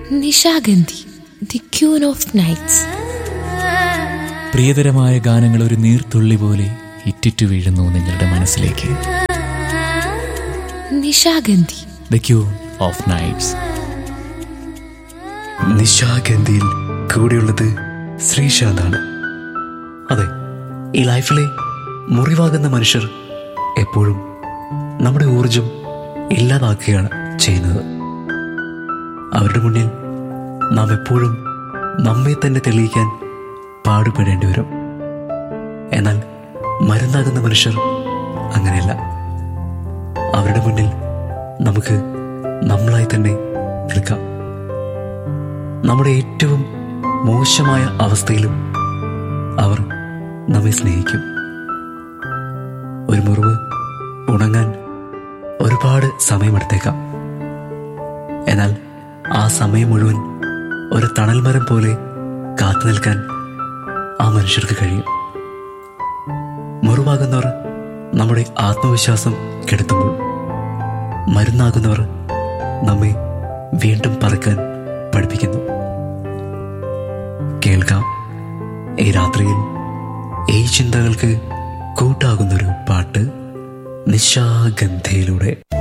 Nishagandhi the queen of nights പ്രിയതരമായ ഗാനങ്ങൾ ഒരു നീർത്തുള്ളി പോലെ ഇറ്റിറ്റു വീഴുന്നു നിങ്ങളുടെ മനസ്സിലേക്ക് Nishagandhi the queen of nights നിശാഗന്ധിയിൽ കൂടെയുള്ളത് ശ്രീശാന്താണ് അതെ ഈ ലൈഫിലെ മുറിവാകുന്ന മനുഷ്യർ എപ്പോഴും നമ്മുടെ ഊർജം ഇല്ലാതാക്കുകയാണ് ചെയ്യുന്നത് അവരുടെ മുന്നിൽ നാം എപ്പോഴും നമ്മെ തന്നെ തെളിയിക്കാൻ പാടുപെടേണ്ടി വരും എന്നാൽ മരുന്നാകുന്ന മനുഷ്യർ അങ്ങനെയല്ല അവരുടെ മുന്നിൽ നമുക്ക് നമ്മളായി തന്നെ നിൽക്കാം നമ്മുടെ ഏറ്റവും മോശമായ അവസ്ഥയിലും അവർ നമ്മെ സ്നേഹിക്കും ഒരു മുറിവ് ഉണങ്ങാൻ ഒരുപാട് സമയമെടുത്തേക്കാം എന്നാൽ ആ സമയം മുഴുവൻ ഒരു തണൽ മരം പോലെ കാത്തു നിൽക്കാൻ ആ മനുഷ്യർക്ക് കഴിയും മുറിവാകുന്നവർ നമ്മുടെ ആത്മവിശ്വാസം കെടുത്തുമ്പോൾ മരുന്നാകുന്നവർ നമ്മെ വീണ്ടും പറക്കാൻ പഠിപ്പിക്കുന്നു കേൾക്കാം ഈ രാത്രിയിൽ ഈ ചിന്തകൾക്ക് കൂട്ടാകുന്നൊരു പാട്ട് നിശാഗന്ധയിലൂടെ